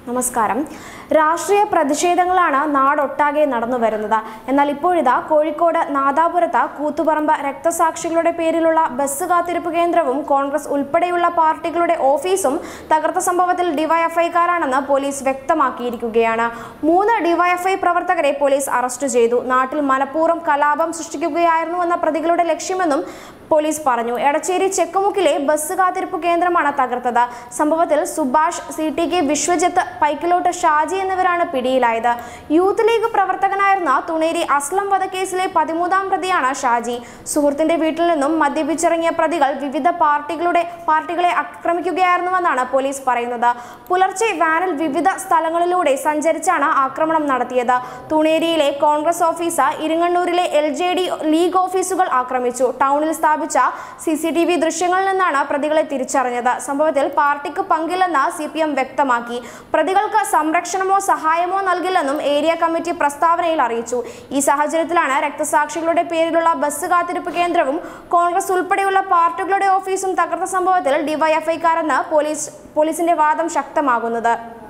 നമസ്കാരം രാഷ്ട്രീയ പ്രതിഷേധങ്ങളാണ് നാടൊട്ടാകെ നടന്നു വരുന്നത് എന്നാൽ ഇപ്പോഴിതാ കോഴിക്കോട് നാദാപുരത്ത് കൂത്തുപറമ്പ് രക്തസാക്ഷികളുടെ പേരിലുള്ള ബസ് കാത്തിരിപ്പ് കേന്ദ്രവും കോൺഗ്രസ് ഉൾപ്പെടെയുള്ള പാർട്ടികളുടെ ഓഫീസും തകർത്ത സംഭവത്തിൽ ഡിവൈഎഫ്ഐക്കാരാണെന്ന് പോലീസ് വ്യക്തമാക്കിയിരിക്കുകയാണ് മൂന്ന് ഡിവൈഎഫ്ഐ പ്രവർത്തകരെ പോലീസ് അറസ്റ്റ് ചെയ്തു നാട്ടിൽ മനഃപൂർവ്വം കലാപം സൃഷ്ടിക്കുകയായിരുന്നുവെന്ന പ്രതികളുടെ ലക്ഷ്യമെന്നും പോലീസ് പറഞ്ഞു എടച്ചേരി ചെക്കുമുക്കിലെ ബസ് കാത്തിരിപ്പ് കേന്ദ്രമാണ് തകർത്തത് സംഭവത്തിൽ Subhash C T K Vishwajith Paikkilot Shaji എന്നിവരാണ് പിടിയിലായത് യൂത്ത് ലീഗ് പ്രവർത്തകനായിരുന്ന തുണേരി അസ്ലം വധക്കേസിലെ പതിമൂന്നാം പ്രതിയാണ് ഷാജി സുഹൃത്തിന്റെ വീട്ടിൽ നിന്നും മദ്യപിച്ചിറങ്ങിയ പ്രതികൾ വിവിധ പാർട്ടികളുടെ പാർട്ടികളെ ആക്രമിക്കുകയായിരുന്നുവെന്നാണ് പോലീസ് പറയുന്നത് പുലർച്ചെ വാനിൽ വിവിധ സ്ഥലങ്ങളിലൂടെ സഞ്ചരിച്ചാണ് ആക്രമണം നടത്തിയത് തുണേരിയിലെ കോൺഗ്രസ് ഓഫീസ് ഇരിങ്ങണ്ണൂരിലെ എൽ ജെ ഡി ലീഗ് ഓഫീസുകൾ ആക്രമിച്ചു ടൗണിൽ സ്ഥാപിച്ച സി സി ടി വി ദൃശ്യങ്ങളിൽ നിന്നാണ് പ്രതികളെ തിരിച്ചറിഞ്ഞത് സംഭവത്തിൽ പാർട്ടിക്ക് പങ്കില്ലെന്ന് സി പി എം വ്യക്തമാക്കി പ്രതികൾക്ക് സംരക്ഷണമോ സഹായമോ നൽകില്ലെന്നും ഏരിയ കമ്മിറ്റി പ്രസ്താവനയിൽ അറിയിച്ചു ഈ സാഹചര്യത്തിലാണ് രക്തസാക്ഷികളുടെ പേരിലുള്ള ബസ് കാത്തിരിപ്പ് കേന്ദ്രവും കോൺഗ്രസ് ഉൾപ്പെടെയുള്ള പാർട്ടികളുടെ ഓഫീസും തകർത്ത സംഭവത്തിൽ ഡിവൈഎഫ്ഐക്കാരെന്ന് പോലീസ് പോലീസിന്റെ വാദം ശക്തമാകുന്നത്